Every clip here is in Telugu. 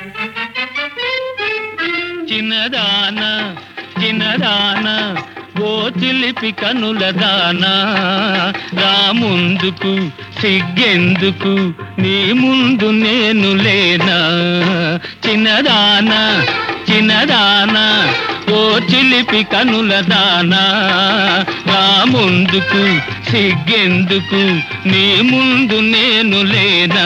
చిన్నదాన చిన్నదాన ఓ చిలిపి కనుల దానా రా ముందుకు సిగ్గెందుకు నీ ముందు నేను లేనా చిన్నదాన చిన్నదాన ఓ చిలిపి కనుల దానా రా ముందుకు సిగ్గెందుకు నీ ముందు నేను లేనా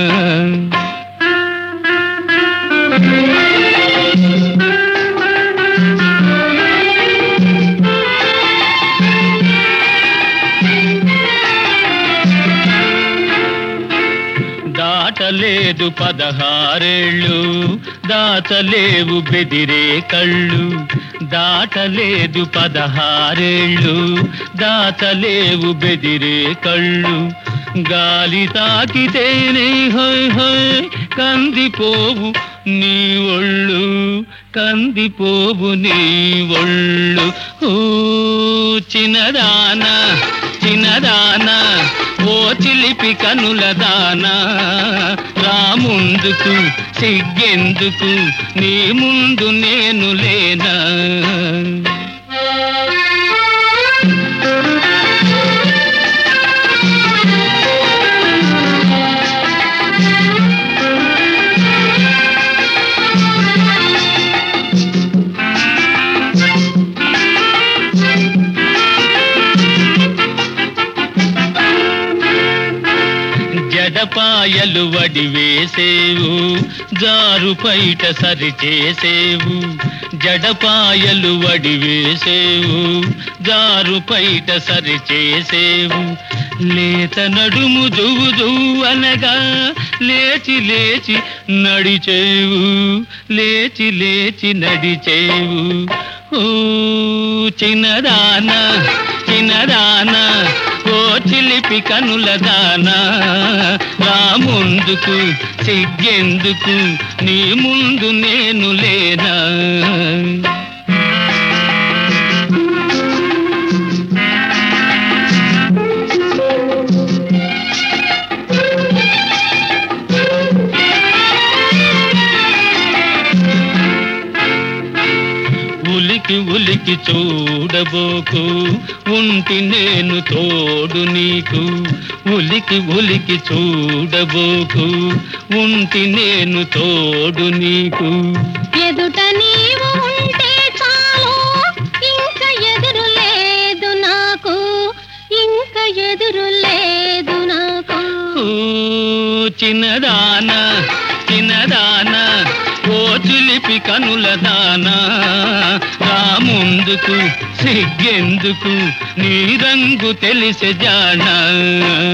దాటలేదు పదహారేళ్ళు దాచలేవు బెదిరే కళ్ళు దాటలేదు పదహారేళ్ళు దాచలేవు బెదిరే కళ్ళు గాలి తాకితేనే హోయ్ హోయ్ కందిపోవు నీ ఒళ్ళు కందిపోవు నీ ఒళ్ళు ఓ చిన్నదాన చిన్నదాన ఓ చిలిపి కనుల దానా రా ముందుకు సిగ్గెందుకు నీ ముందు నేను లేనా జడపాయలు వడి వేసేవు జారు పైట సరి చేసేవు జడపాయలు వడి వేసేవు జారు పైట సరి చేసేవు లేత నడుము దువ్వు దువ్వు అనగా లేచి లేచి నడిచేవు లేచి లేచి నడిచేవు ఓ చిన్నదాన చిన్నదాన ఓ చిలిపి కనుల దానా రా ముందుకు సిగ్గెందుకు నీ ముందు నేను లేనా ఉలికి ఉలికి చూడబోకు ఉంటి నేను తోడు నీకు ఉలికి ఉలికి చూడబోకు ఉంటి నేను తోడు నీకు ఎదుట నీవు ఉంటే చాలు ఇంక ఎదురు లేదు నాకు ఇంక ఎదురు లేదు నాకు ఓ చిన్నదాన చిన్నదాన ఓ చిలిపి కనుల దానా రా ముందుకు సిగ్గెందుకు నీ రంగు తెలిసే జానా